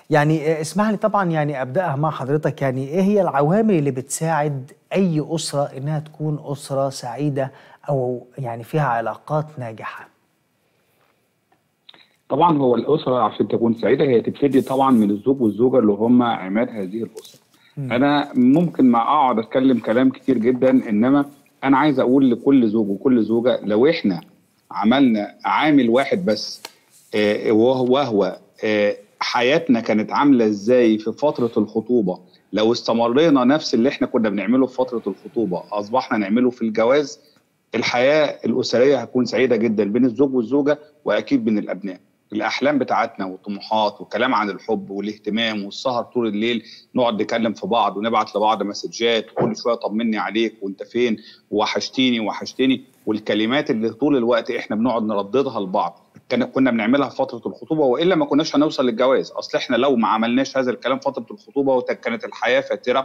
يعني اسمح لي طبعا يعني ابداها مع حضرتك يعني ايه هي العوامل اللي بتساعد اي اسره انها تكون اسره سعيده او يعني فيها علاقات ناجحه طبعا هو الاسره عشان تكون سعيده هي تبتدي طبعا من الزوج والزوجه اللي هم عماد هذه الاسره انا ممكن ما اقعد اتكلم كلام كتير جدا انما انا عايز اقول لكل زوج وكل زوجه لو احنا عملنا عامل واحد بس آه، وهو وهو آه، حياتنا كانت عامله ازاي في فتره الخطوبه لو استمرينا نفس اللي احنا كنا بنعمله في فتره الخطوبه اصبحنا نعمله في الجواز الحياه الاسريه هتكون سعيده جدا بين الزوج والزوجه واكيد بين الابناء الاحلام بتاعتنا والطموحات والكلام عن الحب والاهتمام والسهر طول الليل نقعد نكلم في بعض ونبعت لبعض مسجات وكل شويه طمني عليك وانت فين وحشتيني وحشتني والكلمات اللي طول الوقت احنا بنقعد نرددها لبعض كان كنا بنعملها في فتره الخطوبه والا ما كناش هنوصل للجواز اصل احنا لو ما عملناش هذا الكلام فتره الخطوبه وكانت الحياه فاتره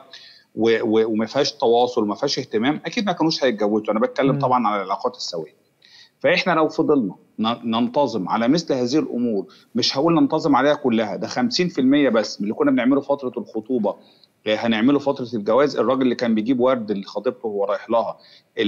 وما فيهاش تواصل وما فيهاش اهتمام اكيد ما كانوش هيتجوزوا انا بتكلم طبعا على العلاقات السويه فاحنا لو فضلنا ننتظم على مثل هذه الامور مش هقول ننتظم عليها كلها ده 50% بس من اللي كنا بنعمله فتره الخطوبه هنعمله فتره الجواز الراجل اللي كان بيجيب ورد لخطيبته وهو رايح لها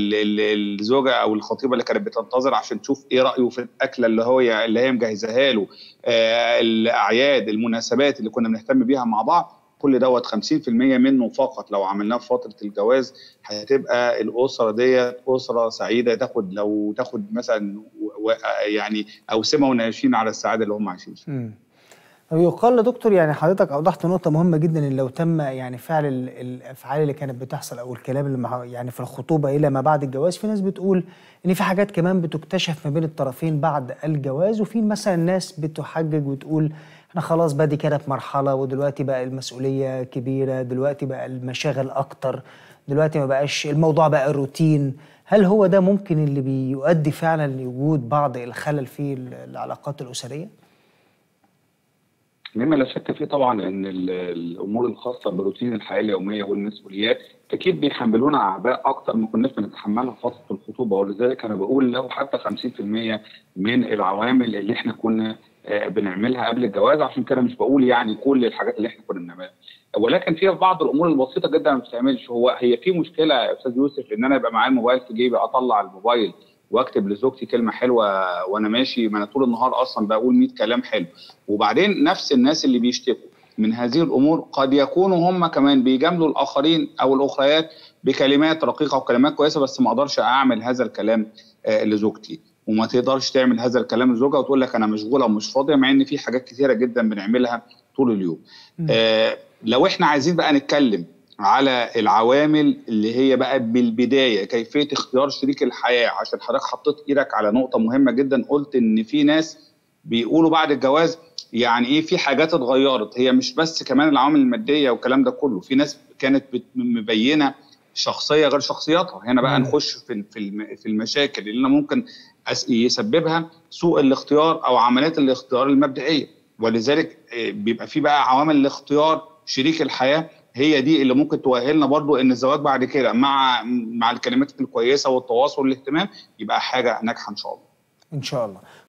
الزوجه او الخطيبه اللي كانت بتنتظر عشان تشوف ايه رايه في الاكله اللي هو اللي هي مجهزاها له آه الاعياد المناسبات اللي كنا بنهتم بيها مع بعض كل دوت 50% منه فقط لو عملناه في فتره الجواز هتبقى الاسره ديت اسره سعيده تاخد لو تاخد مثلا يعني اوسمه وناشين على السعاده اللي هم عايشين فيها. يقال دكتور يعني حضرتك اوضحت نقطه مهمه جدا ان لو تم يعني فعل الافعال اللي كانت بتحصل او الكلام اللي يعني في الخطوبه الى ما بعد الجواز في ناس بتقول ان في حاجات كمان بتكتشف ما بين الطرفين بعد الجواز وفي مثلا ناس بتحجج وتقول احنا خلاص بقى دي كانت مرحله ودلوقتي بقى المسؤوليه كبيره دلوقتي بقى المشاغل اكتر دلوقتي ما بقاش الموضوع بقى روتين هل هو ده ممكن اللي بيؤدي فعلا لوجود بعض الخلل في العلاقات الاسريه؟ مما لا شك فيه طبعا ان الامور الخاصه بروتين الحياه اليوميه والمسؤوليات اكيد بيحملونا اعباء اكتر ما كناش بنتحملها في فتره الخطوبه ولذلك انا بقول لو حتى 50% من العوامل اللي احنا كنا بنعملها قبل الجواز عشان كده مش بقول يعني كل الحاجات اللي احنا كنا بنعملها ولكن في بعض الامور البسيطه جدا ما بتتعملش هو هي في مشكله يا استاذ يوسف ان انا يبقى معايا الموبايل في جيبي اطلع الموبايل واكتب لزوجتي كلمه حلوه وانا ماشي ما انا طول النهار اصلا بقول 100 كلام حلو وبعدين نفس الناس اللي بيشتكوا من هذه الامور قد يكونوا هم كمان بيجاملوا الاخرين او الاخريات بكلمات رقيقه وكلمات كويسه بس ما اقدرش اعمل هذا الكلام آه لزوجتي وما تقدرش تعمل هذا الكلام لزوجها وتقول لك انا مشغوله ومش فاضيه مع ان في حاجات كثيره جدا بنعملها طول اليوم. آه لو احنا عايزين بقى نتكلم على العوامل اللي هي بقى بالبدايه كيفيه اختيار شريك الحياه عشان حضرتك حطيت ايدك على نقطه مهمه جدا قلت ان في ناس بيقولوا بعد الجواز يعني ايه في حاجات اتغيرت هي مش بس كمان العوامل الماديه والكلام ده كله في ناس كانت مبينه شخصيه غير شخصياتها هنا بقى نخش في في المشاكل اللي انا ممكن يسببها سوء الاختيار او عمليات الاختيار المبدئيه ولذلك بيبقى في بقى عوامل الاختيار شريك الحياه هي دي اللي ممكن تؤهلنا برضو ان الزواج بعد كده مع مع الكلمات الكويسه والتواصل والاهتمام يبقى حاجه ناجحه ان شاء الله ان شاء الله